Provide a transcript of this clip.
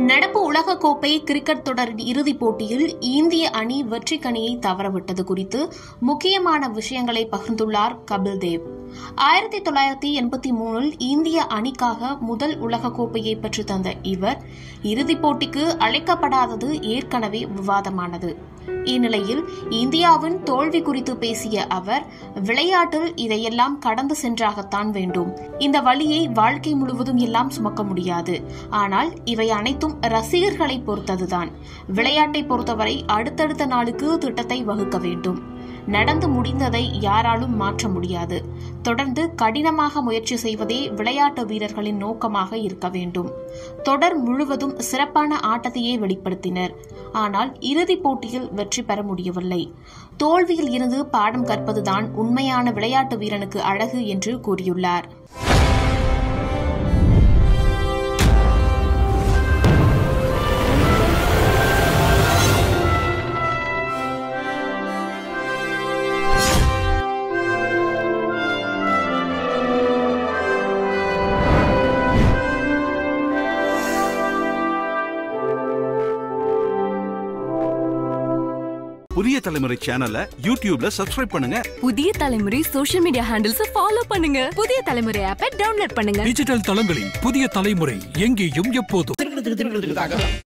நடப்பு உலகக்கோப்பை கிரிக்கெட் தொடரின் இறுதிப் போட்டியில் இந்திய அணி வெற்றிக்கணியை தவறவிட்டது குறித்து முக்கியமான விஷயங்களை பகிர்ந்துள்ளார் கபில் தேவ் ஆயிரத்தி தொள்ளாயிரத்தி எண்பத்தி மூணில் இந்திய அணிக்காக முதல் உலகக்கோப்பையை பெற்றுத் தந்த இவர் இறுதிப் போட்டிக்கு அழைக்கப்படாதது ஏற்கனவே விவாதமானது இந்நிலையில் இந்தியாவின் தோல்வி குறித்து பேசிய அவர் விளையாட்டில் இதையெல்லாம் கடந்து சென்றாகத்தான் வேண்டும் இந்த வழியை வாழ்க்கை முழுவதும் எல்லாம் சுமக்க முடியாது ஆனால் இவை அனைத்தும் ரசிகர்களை பொறுத்ததுதான் விளையாட்டை பொறுத்தவரை அடுத்தடுத்த நாளுக்கு திட்டத்தை வகுக்க வேண்டும் நடந்து முடிந்ததை யாராலும் மாற்ற முடியாது தொடர்ந்து கடினமாக முயற்சி செய்வதே விளையாட்டு வீரர்களின் நோக்கமாக இருக்க வேண்டும் தொடர் முழுவதும் சிறப்பான ஆட்டத்தையே வெளிப்படுத்தினர் ஆனால் இறுதிப் போட்டியில் வெற்றி பெற முடியவில்லை தோல்வியில் இருந்து பாடம் கற்பதுதான் உண்மையான விளையாட்டு வீரனுக்கு அழகு என்று கூறியுள்ளார் புதிய தலைமுறை சேனலை யூடியூப்ல சப்ஸ்கிரைப் பண்ணுங்க புதிய தலைமுறை சோஷியல் மீடியா ஹேண்டில்ஸ் ஃபாலோ பண்ணுங்க புதிய தலைமுறை ஆப்பை டவுன்லோட் பண்ணுங்க டிஜிட்டல் தளங்களில் புதிய தலைமுறை எங்கேயும் எப்போதும்